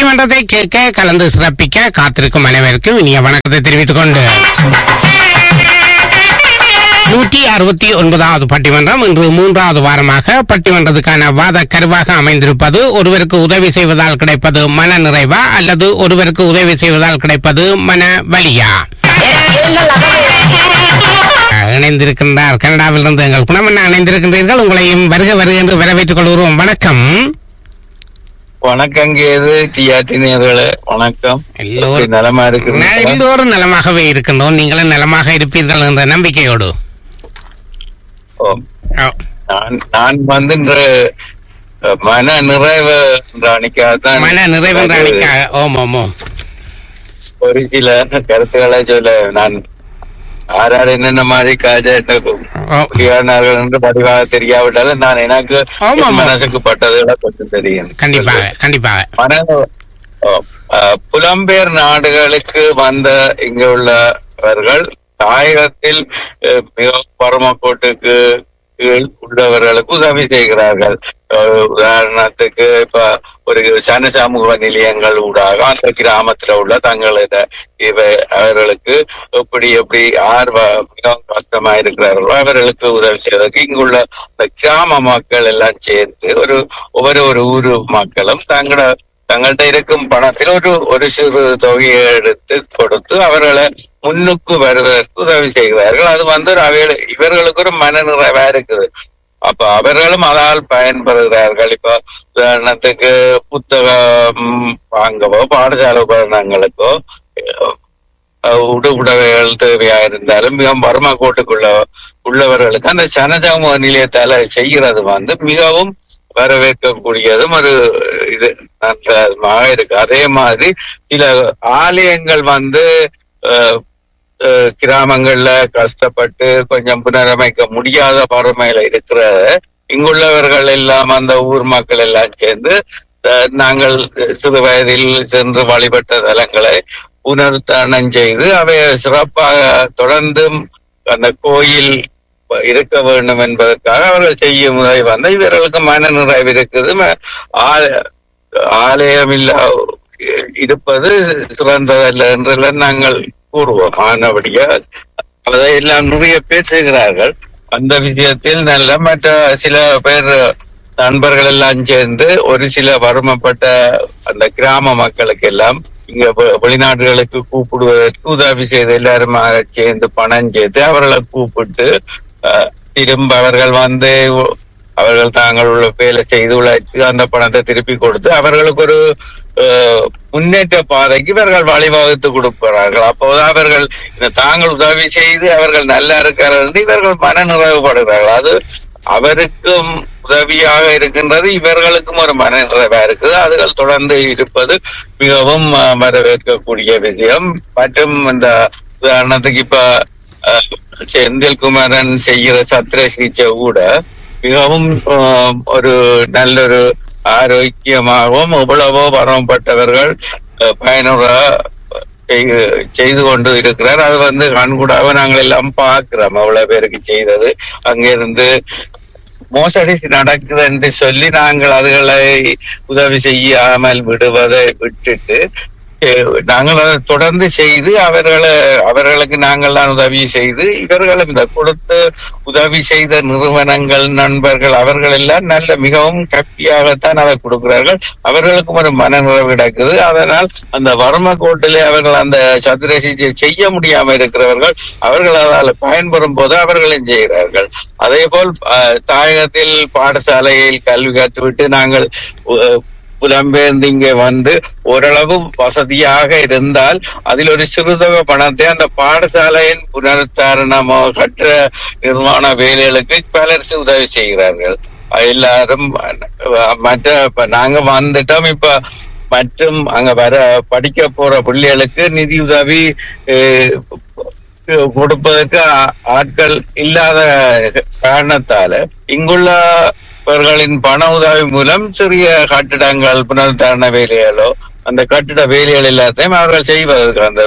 பட்டிமன்றத்தை கேட்க கலந்து சிறப்பிக்க காத்திருக்கும் அனைவருக்கும் இனிய வணக்கத்தை தெரிவித்துக் கொண்டு நூற்றி அறுபத்தி ஒன்பதாவது பட்டிமன்றம் இன்று மூன்றாவது வாரமாக பட்டிமன்றத்துக்கான வாத கருவாக அமைந்திருப்பது ஒருவருக்கு உதவி செய்வதால் கிடைப்பது மன நிறைவா அல்லது ஒருவருக்கு உதவி செய்வதால் கிடைப்பது மன வலியா இணைந்திருக்கின்றார் கனடாவிலிருந்து எங்கள் குணமண்ணா இணைந்திருக்கின்றீர்கள் உங்களையும் வருக வருக என்று வரவேற்றுக் கொள்கிறோம் வணக்கம் வணக்கம் கேது டிஆர்டி நேர்களே வணக்கம் எல்லோரும் எப்படி நலமா நான் இருக்கிறீங்களா எல்லோரும் நலமாகவே இருக்கின்றோம் நீங்களும் நலமாக இருப்பீர்கள் என்ற நம்பிக்கையோடு ஓ, ஓ, நான் நான் வந்து இன்று அஹ், மன நிறைவு என்ற அணிக்காகத்தான் மன நிறைவென்ற அணிக்காக ஓம் ஓம் ஓம் ஒரு சில கருத்துக்களை சொல்ல நான் யார் யார் என்னென்ன மாதிரி காஜ ஓ, முடியானார்கள் என்று பதிவாக தெரியாவிட்டாலும் நான் எனக்கு ஆமா, என் ஆமா. மனசுக்கு பட்டதுகளை கொஞ்சம் தெரியும் கண்டிப்பாக கண்டிப்பாக மன ஓ, அஹ், புலம்பெயர் நாடுகளுக்கு வந்த இங்க உள்ளவர்கள் தாயகத்தில் அஹ், மிகவும் பரமக்கோட்டுக்கு கீழ் உள்ளவர்களுக்கு உதவி செய்கிறார்கள் அஹ், உதாரணத்துக்கு இப்ப ஒரு சன சமூக நிலையங்கள் ஊடாக அந்த கிராமத்துல உள்ள தங்களது இவை அவர்களுக்கு எப்படி எப்படி ஆர்வ மிகவும் கஷ்டமா இருக்கிறார்களோ அவர்களுக்கு உதவி செய்வதற்கு இங்குள்ள அந்த கிராம மக்கள் எல்லாம் சேர்ந்து ஒரு ஒவ்வொரு ஒரு ஊரு மக்களும் தங்களோட தங்கள்கிட்ட இருக்கும் பணத்தில் ஒரு ஒரு சிறு தொகையை எடுத்து கொடுத்து அவர்களை முன்னுக்கு வருவதற்கு உதவி செய்கிறார்கள் அது வந்து ஒரு அவைகள் இவர்களுக்கு ஒரு மன நிறைவா இருக்குது அப்ப அவர்களும் அதால் பயன்பெறுகிறார்கள் இப்ப உதாரணத்துக்கு புத்தகம் வாங்கவோ பாடசாலை உபகரணங்களுக்கோ அஹ், உடு உடவைகள் தேவையா இருந்தாலும் மிகவும் வறுமை கோட்டுக்குள்ள உள்ளவர்களுக்கு அந்த சனஜாம நிலையத்தால செய்கிறது வந்து மிகவும் வரவேற்கக்கூடியதும் ஒரு இது நன்றாக இருக்கு அதே மாதிரி சில ஆலயங்கள் வந்து அஹ், அஹ், கிராமங்கள்ல கஷ்டப்பட்டு கொஞ்சம் புனரமைக்க முடியாத வறுமையில இருக்கிறத இங்குள்ளவர்கள் எல்லாம் அந்த ஊர் மக்கள் எல்லாம் சேர்ந்து அஹ், நாங்கள் சிறு வயதில் சென்று வழிபட்ட தலங்களை புனருத்தாரணம் செய்து அவை சிறப்பாக தொடர்ந்தும் அந்த கோயில் இருக்க வேண்டும் என்பதற்காக அவர்கள் செய்யும் உதவி வந்து இவர்களுக்கு மன நிறைவு இருக்குது ம- ஆ- ஆலயம் இல்ல இருப்பது சிறந்ததல்ல என்றெல்லாம் நாங்கள் கூறுவோம் ஆனபடியா அதையெல்லாம் நிறைய பேர் செய்கிறார்கள் அந்த விஷயத்தில் நல்ல மற்ற சில பேர் நண்பர்கள் எல்லாம் சேர்ந்து ஒரு சில வறுமைப்பட்ட அந்த கிராம மக்களுக்கு எல்லாம் இங்க வெ- வெளிநாடுகளுக்கு கூப்பிடுவதற்கு உதவி செய்து எல்லாருமாக சேர்ந்து பணம் சேர்த்து அவர்களை கூப்பிட்டு அஹ், திரும்ப அவர்கள் வந்து உ- அவர்கள் தாங்கள் உள்ள வேலை செய்து உழைத்து அந்த பணத்தை திருப்பி கொடுத்து அவர்களுக்கு ஒரு அஹ், முன்னேற்ற பாதைக்கு இவர்கள் வழிவகுத்து கொடுக்கிறார்கள் அப்போது அவர்கள் இந்த தாங்கள் உதவி செய்து அவர்கள் நல்லா இருக்கிறார்கள் என்று இவர்கள் மன நிறைவுபடுகிறார்கள் அது அவருக்கும் உதவியாக இருக்கின்றது இவர்களுக்கும் ஒரு மன நிறைவா இருக்குது அதுகள் தொடர்ந்து இருப்பது மிகவும் அஹ், வரவேற்கக்கூடிய விஷயம் மற்றும் இந்த உதாரணத்துக்கு இப்ப அஹ், செந்தில்குமாரன் செய்கிற சத்திர சிகிச்சை கூட மிகவும் அஹ், ஒரு நல்ல ஒரு ஆரோக்கியமாகவும் எவ்வளவோ வரம்பட்டவர்கள் அஹ், பயனுற செய்து- செய்து கொண்டு இருக்கிறார் அது வந்து கண்கூடாக நாங்கள் எல்லாம் பார்க்கிறோம் அவ்வளவு பேருக்கு செய்தது அங்கிருந்து மோசடி நடக்குது என்று சொல்லி நாங்கள் அதுகளை உதவி செய்யாமல் விடுவதை விட்டுட்டு அஹ், நாங்கள் அதை தொடர்ந்து செய்து அவர்களை அவர்களுக்கு நாங்கள் தான் உதவி செய்து இவர்களும் இந்த கொடுத்து உதவி செய்த நிறுவனங்கள் நண்பர்கள் அவர்கள் எல்லாம் நல்ல மிகவும் கப்பியாகத்தான் அதை கொடுக்கிறார்கள் அவர்களுக்கும் ஒரு மனநிறைவு கிடைக்குது அதனால் அந்த வறுமை கோட்டிலே அவர்கள் அந்த சதுர சிகிச்சை செய்ய முடியாம இருக்கிறவர்கள் அவர்கள் அதால் பயன்பெறும் போது அவர்களும் செய்கிறார்கள் அதே போல் அஹ், தாயகத்தில் பாடசாலையில் கல்வி கற்றுவிட்டு நாங்கள் அஹ், புலம்பெயர்ந்து இங்கே வந்து ஓரளவு வசதியாக இருந்தால் அதில் ஒரு சிறுதொகை பணத்தை அந்த பாடசாலையின் புனருத்தாரணமோ கற்ற நிர்மாண வேலைகளுக்கு பலர் உதவி செய்கிறார்கள் எல்லாரும் அஹ், மற்ற இப்ப நாங்க வந்துட்டோம் இப்ப மற்றும் அங்க வர படிக்க போற பிள்ளைகளுக்கு நிதி உதவி அஹ், கொடுப்பதற்கு ஆ- ஆட்கள் இல்லாத காரணத்தால இங்குள்ளவர்களின் பண உதவி மூலம் சிறிய கட்டிடங்கள் புனருத்தாரண வேலைகளோ அந்த கட்டிட வேலைகள் எல்லாத்தையும் அவர்கள் செய்வதற்கு அந்த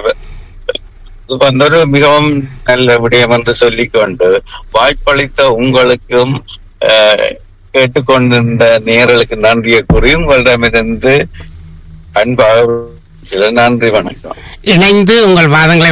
இது வந்து ஒரு மிகவும் நல்ல விடயம் என்று சொல்லிக்கொண்டு வாய்ப்பளித்த உங்களுக்கும் அஹ், கேட்டுக்கொண்டிருந்த நேயர்களுக்கு நன்றியை கூறி உங்களிடமிருந்து அன்பாக சில நன்றி வணக்கம் இணைந்து உங்கள் வாதங்களை